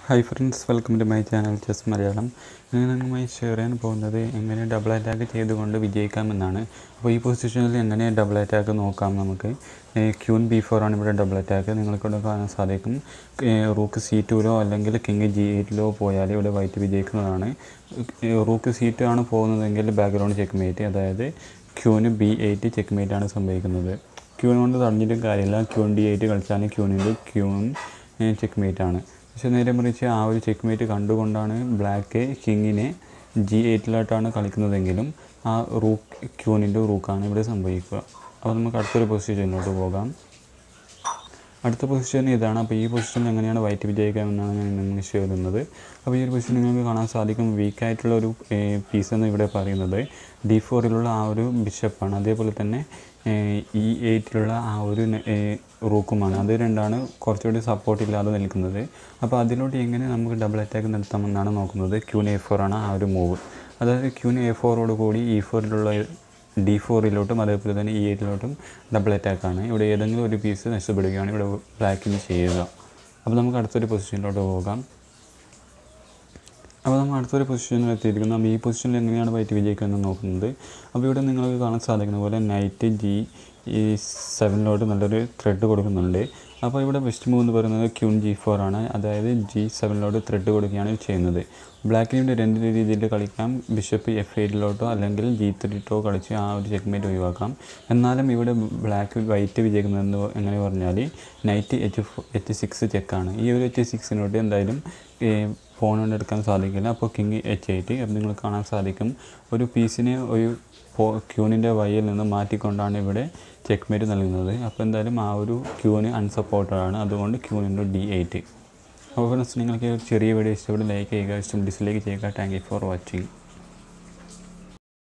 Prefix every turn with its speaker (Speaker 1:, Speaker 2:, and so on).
Speaker 1: hi friends welcome to my channel chess Malayalam ഇന്ന് നിങ്ങളുമായി share ചെയ്യാൻ പോകുന്നത് എങ്ങനെ ഡബിൾ അറ്റാക്ക് ചെയ്തുകൊണ്ട് വിജയിക്കാമെന്നാണ് അപ്പോൾ ഈ പൊസിഷനിൽ എങ്ങനെ ഡബിൾ അറ്റാക്ക് നോക്കാം നമുക്ക് ക്യൂൻ ബി ഫോർ ആണ് ഇവിടെ ഡബിൾ അറ്റാക്ക് നിങ്ങൾക്കിവിടെ കാണാൻ സാധിക്കും ഏഹ് റൂക്ക് സി ടുവിലോ അല്ലെങ്കിൽ കിങ് ജി എയ്റ്റിലോ പോയാൽ ഇവിടെ വൈറ്റ് വിജയിക്കുന്നതാണ് ഏഹ് റൂക്ക് സി ടു ആണ് പോകുന്നതെങ്കിൽ ബാക്ക്ഗ്രൗണ്ട് ചെക്ക് മേറ്റ് അതായത് ക്യൂന് ബി എയ്റ്റ് ചെക്ക് മേറ്റ് ആണ് സംഭവിക്കുന്നത് ക്യൂൻ കൊണ്ട് തടഞ്ഞിട്ടും കാര്യമില്ല ക്യൂൻ ഡി എയ്റ്റ് കളിച്ചാൽ ക്യൂണിൻ്റെ ക്യൂൺ ചെക്ക് മേറ്റ് ആണ് പക്ഷേ നേരെ മറിച്ച് ആ ഒരു ചെക്ക് മേറ്റ് കണ്ടുകൊണ്ടാണ് ബ്ലാക്ക് കിങ്ങിനെ ജി എയ്റ്റിലോട്ടാണ് കളിക്കുന്നതെങ്കിലും ആ റൂക്ക് ക്യൂണിൻ്റെ റൂക്കാണ് ഇവിടെ സംഭവിക്കുക അപ്പോൾ നമുക്ക് അടുത്തൊരു പൊസിഷനിലോട്ട് പോകാം അടുത്ത പൊസിഷൻ ഇതാണ് അപ്പോൾ ഈ പൊസിഷൻ എങ്ങനെയാണ് വൈറ്റ് വിജയിക്കാമെന്നാണ് ഞാൻ നിങ്ങൾ ഷെയർ ചെയ്യുന്നത് അപ്പോൾ ഈ ഒരു പൊസിഷൻ നിങ്ങൾക്ക് കാണാൻ സാധിക്കും വീക്കായിട്ടുള്ള ഒരു പീസ് എന്ന് ഇവിടെ പറയുന്നത് ഡി ഫോറിലുള്ള ആ ഒരു ബിഷപ്പാണ് അതേപോലെ തന്നെ ഇ എയ്റ്റിലുള്ള ആ ഒരു റൂക്കുമാണ് അത് രണ്ടാണ് കുറച്ചുകൂടി സപ്പോർട്ട് ഇല്ലാതെ നിൽക്കുന്നത് അപ്പോൾ അതിലോട്ട് എങ്ങനെ നമുക്ക് ഡബിൾ അറ്റാക്ക് നടത്താമെന്നാണ് നോക്കുന്നത് ക്യൂൻ എ ഫോർ ആണ് ആ ഒരു മൂവ് അതായത് ക്യൂൻ എ ഫോറോട് കൂടി ഇ ഫോറിലുള്ള ഡി ഫോറിലോട്ടും അതേപോലെ തന്നെ ഇ എയ്റ്റിലോട്ടും ഡബിൾ അറ്റാക്കാണ് ഇവിടെ ഏതെങ്കിലും ഒരു പീസ് നഷ്ടപ്പെടുകയാണ് ഇവിടെ ബ്ലാക്കിന് ചെയ്യുക അപ്പോൾ നമുക്ക് അടുത്തൊരു പൊസിഷനിലോട്ട് പോകാം അപ്പോൾ നമ്മൾ അടുത്തൊരു പൊസിഷനിൽ എത്തിയിരിക്കുന്നു അപ്പോൾ ഈ പൊസിഷനിൽ എങ്ങനെയാണ് വൈറ്റ് വിജയിക്കുക എന്ന് നോക്കുന്നത് അപ്പോൾ ഇവിടെ നിങ്ങൾക്ക് കാണാൻ സാധിക്കുന്ന പോലെ നൈറ്റ് ജി ഈ സെവനിലോട്ട് നല്ലൊരു ത്രെഡ് കൊടുക്കുന്നുണ്ട് അപ്പോൾ ഇവിടെ ബെസ്റ്റ് മൂവ് എന്ന് പറയുന്നത് ക്യൂൺ ജി ഫോർ ആണ് അതായത് ജി സെവനിലോട്ട് ത്രെഡ് കൊടുക്കുകയാണ് ചെയ്യുന്നത് ബ്ലാക്കിന് ഇവിടെ രണ്ട് രീതിയിൽ കളിക്കാം ബിഷപ്പ് എഫ് എയ്റ്റിലോട്ടോ അല്ലെങ്കിൽ ജി ത്രീട്ടോ കളിച്ച് ആ ഒരു ചെക്ക്മേറ്റ് ഒഴിവാക്കാം എന്നാലും ഇവിടെ ബ്ലാക്ക് വൈറ്റ് വിജയിക്കുന്നതെന്ന് എങ്ങനെ പറഞ്ഞാൽ നൈറ്റ് എച്ച് എച്ച് സിക്സ് ചെക്കാണ് ഈ ഒരു എച്ച് സിക്സിനോട്ട് എന്തായാലും ഫോൺ കൊണ്ട് എടുക്കാൻ സാധിക്കില്ല അപ്പോൾ കിങ് എച്ച് എയ്റ്റ് അപ്പോൾ നിങ്ങൾ കാണാൻ സാധിക്കും ഒരു പീസിനെ ഒരു ക്യൂണിൻ്റെ വഴിയിൽ നിന്ന് മാറ്റിക്കൊണ്ടാണ് ഇവിടെ ചെക്ക്മേറ്റ് നൽകുന്നത് അപ്പോൾ എന്തായാലും ആ ഒരു ക്യൂന് അൺസപ്പോർട്ടഡ് ആണ് അതുകൊണ്ട് ക്യൂണിൻ്റെ ഡി എയ്റ്റ് അപ്പോൾ ഫ്രണ്ട്സ് നിങ്ങൾക്ക് ചെറിയ വീഡിയോ ഇഷ്ടപ്പെട്ട് ലൈക്ക് ചെയ്യുക ഇഷ്ടം ഡിസ്ലൈക്ക് ചെയ്യുക താങ്ക് യു ഫോർ വാച്ചിങ്